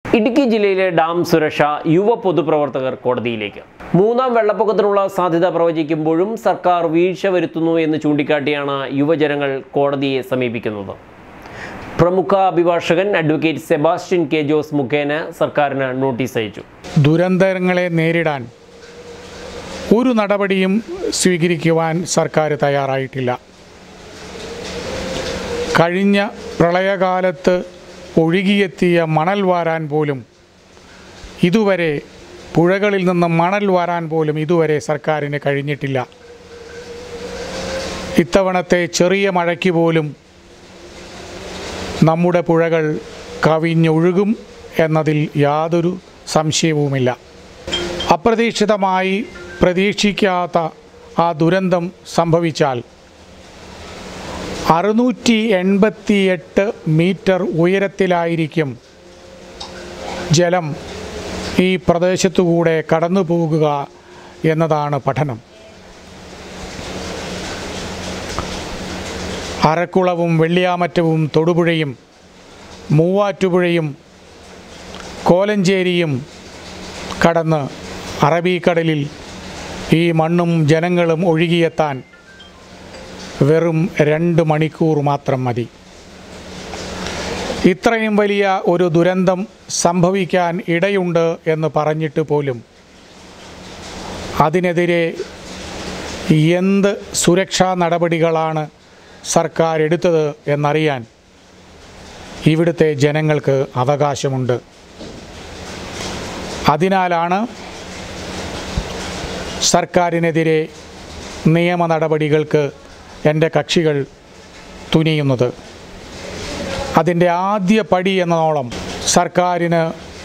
ഇടുക്കി ജില്ലയിലെ ഡാം സുരക്ഷ യുവ പൊതുപ്രവർത്തകർ കോടതിയിലേക്ക് മൂന്നാം വെള്ളപ്പൊക്കത്തിനുള്ള സാധ്യത പ്രവചിക്കുമ്പോഴും സർക്കാർ വീഴ്ച വരുത്തുന്നു എന്ന് ചൂണ്ടിക്കാട്ടിയാണ് യുവജനങ്ങൾ കോടതിയെ സമീപിക്കുന്നത് പ്രമുഖ അഭിഭാഷകൻ അഡ്വക്കേറ്റ് സെബാസ്റ്റ്യൻ കെ ജോസ് മുഖേന സർക്കാരിന് നോട്ടീസ് അയച്ചു ദുരന്തങ്ങളെ നേരിടാൻ ഒരു നടപടിയും സ്വീകരിക്കുവാൻ സർക്കാർ തയ്യാറായിട്ടില്ല കഴിഞ്ഞ പ്രളയകാലത്ത് ഒഴുകിയെത്തിയ മണൽ വാരാൻ പോലും ഇതുവരെ പുഴകളിൽ നിന്ന് മണൽ വാരാൻ പോലും ഇതുവരെ സർക്കാരിന് കഴിഞ്ഞിട്ടില്ല ഇത്തവണത്തെ ചെറിയ മഴയ്ക്ക് പോലും നമ്മുടെ പുഴകൾ കവിഞ്ഞൊഴുകും എന്നതിൽ യാതൊരു സംശയവുമില്ല അപ്രതീക്ഷിതമായി പ്രതീക്ഷിക്കാത്ത ആ ദുരന്തം സംഭവിച്ചാൽ അറുന്നൂറ്റി എൺപത്തിയെട്ട് മീറ്റർ ഉയരത്തിലായിരിക്കും ജലം ഈ പ്രദേശത്തുകൂടെ കടന്നു പോകുക എന്നതാണ് പഠനം അരക്കുളവും വെള്ളിയാമറ്റവും തൊടുപുഴയും മൂവാറ്റുപുഴയും കോലഞ്ചേരിയും കടന്ന് അറബിക്കടലിൽ ഈ മണ്ണും ജനങ്ങളും ഒഴുകിയെത്താൻ വെറും രണ്ട് മണിക്കൂർ മാത്രം മതി ഇത്രയും വലിയ ഒരു ദുരന്തം സംഭവിക്കാൻ ഇടയുണ്ട് എന്ന് പറഞ്ഞിട്ട് പോലും അതിനെതിരെ എന്ത് സുരക്ഷാ നടപടികളാണ് സർക്കാർ എടുത്തത് എന്നറിയാൻ ഇവിടുത്തെ ജനങ്ങൾക്ക് അവകാശമുണ്ട് അതിനാലാണ് സർക്കാരിനെതിരെ നിയമ നടപടികൾക്ക് എൻ്റെ കക്ഷികൾ തുനിയുന്നത് അതിൻ്റെ ആദ്യ പടി എന്നോളം സർക്കാരിന്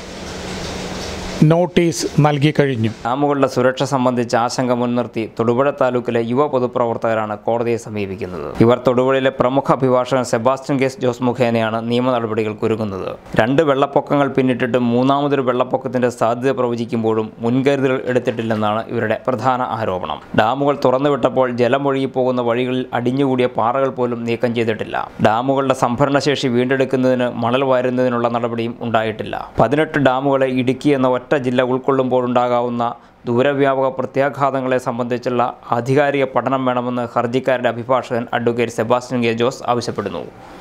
നോട്ടീസ് നൽകിക്കഴിഞ്ഞു ഡാമുകളുടെ സുരക്ഷ സംബന്ധിച്ച് ആശങ്ക മുൻനിർത്തി തൊടുപുഴ താലൂക്കിലെ യുവ പൊതുപ്രവർത്തകരാണ് കോടതിയെ സമീപിക്കുന്നത് ഇവർ തൊടുപുഴയിലെ പ്രമുഖ അഭിഭാഷകൻ സെബാസ്റ്റ്യൻ കേസ് ജോസ് മുഖേനയാണ് നിയമ നടപടികൾക്ക് ഒരുങ്ങുന്നത് രണ്ട് വെള്ളപ്പൊക്കങ്ങൾ പിന്നിട്ടിട്ട് മൂന്നാമതൊരു വെള്ളപ്പൊക്കത്തിന്റെ സാധ്യത പ്രവചിക്കുമ്പോഴും മുൻകരുതൽ എടുത്തിട്ടില്ലെന്നാണ് ഇവരുടെ പ്രധാന ആരോപണം ഡാമുകൾ തുറന്നുവിട്ടപ്പോൾ ജലം ഒഴുകിപ്പോകുന്ന വഴികളിൽ അടിഞ്ഞുകൂടിയ പാറകൾ പോലും നീക്കം ചെയ്തിട്ടില്ല ഡാമുകളുടെ സംഭരണശേഷി വീണ്ടെടുക്കുന്നതിന് മണൽ വാരുന്നതിനുള്ള നടപടിയും ഉണ്ടായിട്ടില്ല പതിനെട്ട് ഡാമുകളെ ഇടുക്കി എന്ന ഒറ്റ ജില്ല ഉൾക്കൊള്ളുമ്പോഴുണ്ടാകാവുന്ന ദൂരവ്യാപക പ്രത്യാഘാതങ്ങളെ സംബന്ധിച്ചുള്ള ആധികാരിക പഠനം വേണമെന്ന് ഹർജിക്കാരുടെ അഭിഭാഷകൻ അഡ്വക്കേറ്റ് സെബാസ്റ്റ്യൻ കെ ജോസ് ആവശ്യപ്പെടുന്നു